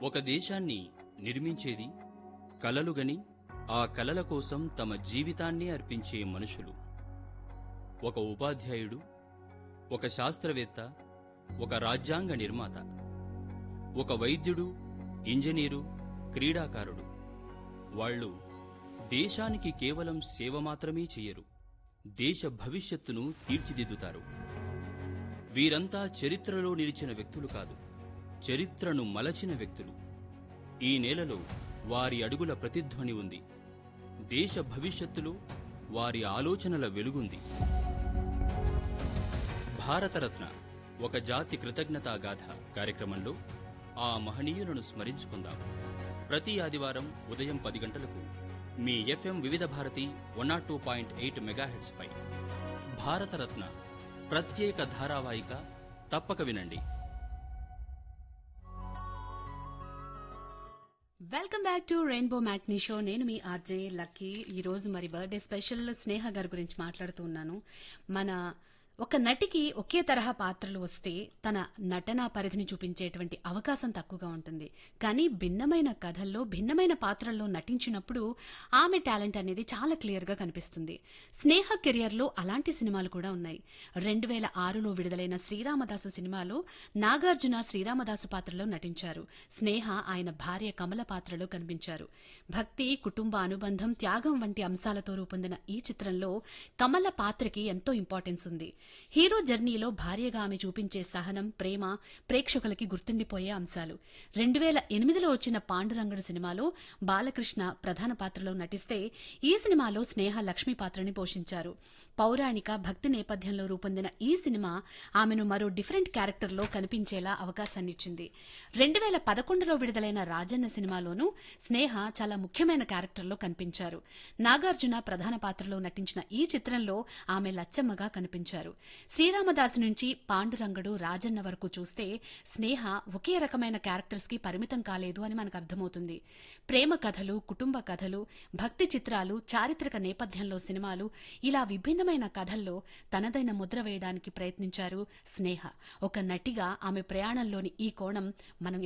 ఒక దేశాన్ని నిర్మించేది కలలుగని ఆ కలల కోసం తమ జీవితాన్ని అర్పించే మనుషులు ఒక ఉపాధ్యాయుడు ఒక శాస్త్రవేత్త ఒక రాజ్యాంగ నిర్మాత ఒక వైద్యుడు ఇంజనీరు క్రీడాకారుడు వాళ్ళు దేశానికి కేవలం సేవ మాత్రమే చెయ్యరు దేశ భవిష్యత్తును తీర్చిదిద్దుతారు వీరంతా చరిత్రలో నిలిచిన వ్యక్తులు కాదు చరిత్రను మలచిన వ్యక్తులు ఈ నేలలో వారి అడుగుల ప్రతిధ్వని ఉంది దేశ భవిష్యత్తులో వారి ఆలోచనల వెలుగుంది భారతరత్న ఒక జాతి కృతజ్ఞతా గాథ కార్యక్రమంలో ఆ మహనీయులను స్మరించుకుందాం ప్రతి ఆదివారం ఉదయం పది గంటలకు మీ FM Vividh Bharati one nought two point eight megahertz పై భారతరత్న ప్రత్యేక ధారావాహిక తప్పక వినండి welcome back to rainbow matinee show నేను మీ ఆర్జే లక్కీ ఈ రోజు మరి బర్త్డే స్పెషల్ స్నేహ గారి గురించి మాట్లాడుతూ ఉన్నాను మన ఒక నటికి ఒకే తరహా పాత్రలు వస్తే తన నటనా పరిధిని చూపించేటువంటి అవకాశం తక్కువగా ఉంటుంది కానీ భిన్నమైన కథల్లో భిన్నమైన పాత్రల్లో నటించినప్పుడు ఆమె టాలెంట్ అనేది చాలా క్లియర్ గా కనిపిస్తుంది స్నేహ కెరియర్ లో అలాంటి సినిమాలు కూడా ఉన్నాయి రెండు వేల ఆరులో విడుదలైన శ్రీరామదాసు సినిమాలో నాగార్జున శ్రీరామదాసు పాత్రలో నటించారు స్నేహ ఆయన భార్య కమల పాత్రలో కనిపించారు భక్తి కుటుంబ అనుబంధం త్యాగం వంటి అంశాలతో రూపొందిన ఈ చిత్రంలో కమల పాత్రకి ఎంతో ఇంపార్టెన్స్ ఉంది హీరో జర్నీలో భార్యగా ఆమె చూపించే సహనం ప్రేమ ప్రేక్షకులకి గుర్తుండిపోయే అంశాలు రెండు వేల ఎనిమిదిలో వచ్చిన పాండురంగడు సినిమాలో బాలకృష్ణ ప్రధాన పాత్రలో నటిస్తే ఈ సినిమాలో స్నేహ లక్ష్మి పాత్రని పోషించారు పౌరాణిక భక్తి నేపథ్యంలో రూపొందిన ఈ సినిమా ఆమెను మరో డిఫరెంట్ క్యారెక్టర్లో కనిపించేలా అవకాశాన్నిచ్చింది రెండు వేల పదకొండులో విడుదలైన రాజన్న సినిమాలోనూ స్నేహ చాలా ముఖ్యమైన క్యారెక్టర్లో కనిపించారు నాగార్జున ప్రధాన పాత్రలో నటించిన ఈ చిత్రంలో ఆమె లచ్చమ్మగా కనిపించారు శ్రీరామదాసు నుంచి పాండురంగడు రాజన్న వరకు చూస్తే స్నేహ ఒకే రకమైన క్యారెక్టర్స్ కి పరిమితం కాలేదు అని మనకు అర్థమవుతుంది ప్రేమ కథలు కుటుంబ కథలు భక్తి చిత్రాలు చారిత్రక నేపథ్యంలో సినిమాలు ఇలా విభిన్నమైన కథల్లో తనదైన ముద్ర వేయడానికి ప్రయత్నించారు స్నేహ ఒక నటిగా ఆమె ప్రయాణంలోని ఈ కోణం మనం